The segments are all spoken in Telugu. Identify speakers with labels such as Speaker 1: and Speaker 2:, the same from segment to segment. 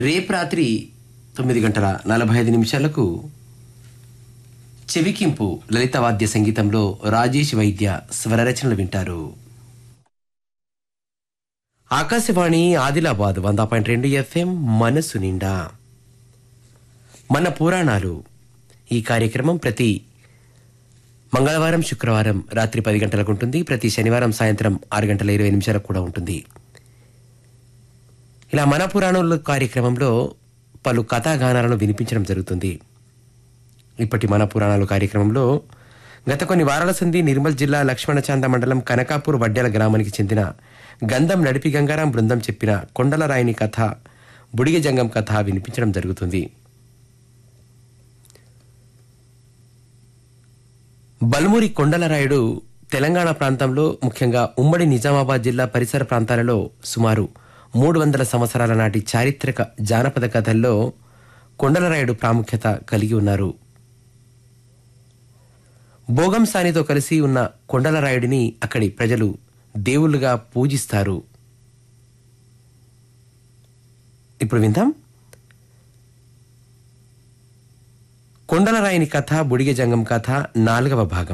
Speaker 1: రేపు రాత్రి తొమ్మిది గంటల నలభై ఐదు నిమిషాలకు చెవికింపు లలిత వాద్య సంగీతంలో రాజేష్ వైద్య స్వరరచనలు వింటారు ఆకాశవాణి ఆదిలాబాద్ వంద పాయింట్ రెండు ఎఫ్ఎం మనసు నిండా మన పురాణాలు ఈ కార్యక్రమం ప్రతి మంగళవారం శుక్రవారం రాత్రి పది గంటలకు ఉంటుంది ప్రతి శనివారం సాయంత్రం ఆరు గంటల ఇరవై నిమిషాలకు కూడా ఉంటుంది ఇలా మన పురాణాలు కార్యక్రమంలో పలు కథాగానాలను వినిపించడం జరుగుతుంది ఇప్పటి మన పురాణాలు కార్యక్రమంలో గత కొన్ని వారాల సంధి నిర్మల్ జిల్లా లక్ష్మణచాంద మండలం కనకాపూర్ వడ్డెల గ్రామానికి చెందిన గంధం నడిపి గంగారాం బృందం చెప్పిన కొండలరాయిని కథ బుడిగ జంగం కథ వినిపించడం జరుగుతుంది బల్మూరి కొండలరాయుడు తెలంగాణ ప్రాంతంలో ముఖ్యంగా ఉమ్మడి నిజామాబాద్ జిల్లా పరిసర ప్రాంతాలలో సుమారు మూడు వందల సంవత్సరాల నాటి చారిత్రక జానపద కథల్లో కొండలరాయుడు ప్రాముఖ్యత కలిగి ఉన్నారు భోగం సానితో కలిసి ఉన్న కొండలరాయుడిని అక్కడి ప్రజలు దేవుళ్ళుగా పూజిస్తారు ఇప్పుడు విందాం కొండలరాయిని కథ బుడిగ జంగం కథ నాలుగవ భాగం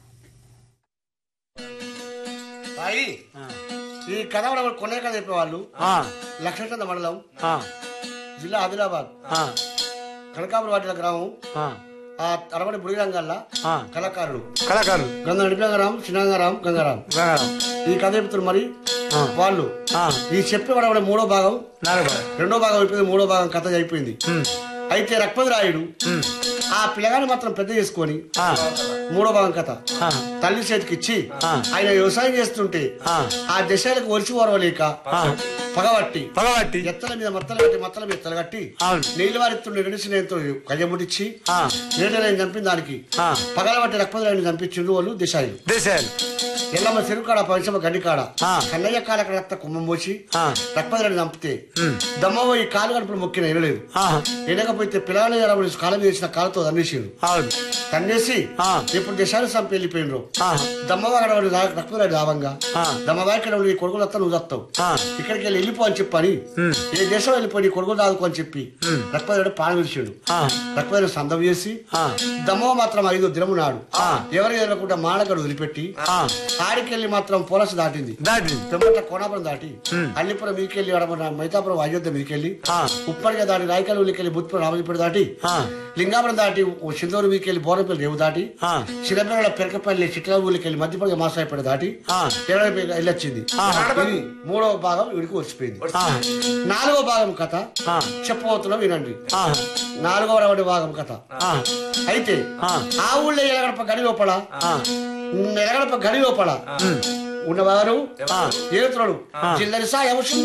Speaker 2: సాయి ఈ కథ కూడా కొనే కథ చెప్పేవాళ్ళు లక్ష్మీచంద మండలం జిల్లా ఆదిలాబాద్ కనకాపురం వాటిల గ్రామం ఆ అరవడి బుడి రంగాల్లో కళాకారులు
Speaker 3: కళాకారులు
Speaker 2: గంగ నడిపేగారాం చిన్నగారాం గంగారాం
Speaker 3: గంగారాం.
Speaker 2: ఈ కథ చెప్తున్నారు మరి
Speaker 3: ఆ.
Speaker 2: వాళ్ళు
Speaker 3: ఆ,
Speaker 2: ఈ చెప్పేవాడు మూడో భాగం
Speaker 3: నాలుగు
Speaker 2: రెండో భాగం అయిపోయింది మూడో భాగం కథ అయిపోయింది
Speaker 3: ఉమ్,
Speaker 2: అయితే రక్పతి రాయుడు
Speaker 3: ఉమ్,
Speaker 2: ఆ పిల్లగాని మాత్రం పెద్ద చేసుకొని
Speaker 3: ఆ,
Speaker 2: మూడో భాగం కథ
Speaker 3: ఆ,
Speaker 2: తల్లి చేతికి ఇచ్చి
Speaker 3: ఆ.
Speaker 2: ఆయన వ్యవసాయం చేస్తుంటే
Speaker 3: ఆ,
Speaker 2: ఆ దశలకు ఒలిచి ఓరవలేక
Speaker 3: ఆ.
Speaker 2: పగబట్టి
Speaker 3: పగబట్టి
Speaker 2: ఎత్తల మీద మత్తలు కట్టి మత్తల మీద ఎత్తలు కట్టి
Speaker 3: అవును
Speaker 2: నీళ్ళు వారిస్తుండే రెండు నేతో కయ్యముడిచ్చి
Speaker 3: ఆ,
Speaker 2: నీళ్ళని చంపిన దానికి
Speaker 3: ఆ,
Speaker 2: పగలబట్టి రక్పతులను చంపించిండు వాళ్ళు దిశాయిలు
Speaker 3: దేశాలు
Speaker 2: ఎల్లమ్మ చెరుకాడ పంచమ గండికాడ
Speaker 3: ఆ.
Speaker 2: కన్నయ్య కాలక రక్త కుంభం పోసి
Speaker 3: ఆ,
Speaker 2: రక్పతులను చంపితే
Speaker 3: ఉమ్,
Speaker 2: దమ్మవ ఈ కాలు గడుపులు మొక్కిన ఎనలేదు
Speaker 3: ఆ,
Speaker 2: ఎనకపోతే పిల్లలు ఎరబడి కాలం చేసిన కాలుతో తన్నేసిండు
Speaker 3: అవును
Speaker 2: తన్నేసి
Speaker 3: ఆ.
Speaker 2: ఇప్పుడు దేశాలు చంపి వెళ్ళిపోయినరు
Speaker 3: ఆ,
Speaker 2: దమ్మవ గడవడి రక్పతులు దావంగా
Speaker 3: ఆ,
Speaker 2: దమ్మవ ఇక్కడ నీ కొడుకులు వస్తా నువ్వు వస్తావు
Speaker 3: ఆ,
Speaker 2: ఇక్కడికి వెళ్ళి వెళ్ళిపో అని చెప్పని
Speaker 3: ఉమ్,
Speaker 2: ఏ దేశం వెళ్ళిపోయి నీ కొడుకు దాదుకో అని చెప్పి
Speaker 3: ఉమ్,
Speaker 2: రక్పతుడు పాలు విరిచాడు
Speaker 3: ఆ,
Speaker 2: రక్పతుడు సందం చేసి
Speaker 3: ఆ,
Speaker 2: దమ్మవ మాత్రం ఐదు దినము నాడు
Speaker 3: ఆ.
Speaker 2: ఎవరు ఎదురకుండా మానగడు వదిలిపెట్టి
Speaker 3: ఆ,
Speaker 2: ఆడికెళ్ళి మాత్రం పోలస దాటింది
Speaker 3: దాటి
Speaker 2: పిమ్మట కోనాపురం దాటి
Speaker 3: ఉమ్.
Speaker 2: అల్లిపురం మీకెళ్ళి వడమన మైతాపురం అయోధ్య మీకెళ్ళి
Speaker 3: ఆ,
Speaker 2: ఉప్పటిగా దాటి రాయకల్ ఊళ్ళకెళ్ళి బుత్పురం రామజపేట దాటి
Speaker 3: ఆ,
Speaker 2: లింగాపురం దాటి సింధూరు మీకెళ్ళి బోరంపల్లి రేవు దాటి
Speaker 3: ఆ,
Speaker 2: చిన్నపిల్లల పెరకపల్లి చిట్ల ఊళ్ళకెళ్ళి మధ్యపల్లి మాసాయపేట దాటి
Speaker 3: ఆ,
Speaker 2: ఎడపల్లి వెళ్ళొచ్చింది
Speaker 3: ఆ.
Speaker 2: ఇది మూడవ భాగం వీడికి వచ్చిపోయింది
Speaker 3: ఆ,
Speaker 2: నాలుగో భాగం కథ
Speaker 3: ఆ,
Speaker 2: చెప్పబోతున్నాం వినండి
Speaker 3: ఆ,
Speaker 2: నాలుగవ రవడి భాగం కథ
Speaker 3: ఆ,
Speaker 2: అయితే
Speaker 3: ఆ,
Speaker 2: ఆ ఊళ్ళో ఎలగడప గడి లోపల
Speaker 3: ఆ,
Speaker 2: ఎలగడప గడి లోపల
Speaker 3: ఉమ్,
Speaker 2: ఉన్నవారు
Speaker 3: ఆ.
Speaker 2: ఏతుడు
Speaker 3: ఆ.
Speaker 2: జిల్లరి సాయం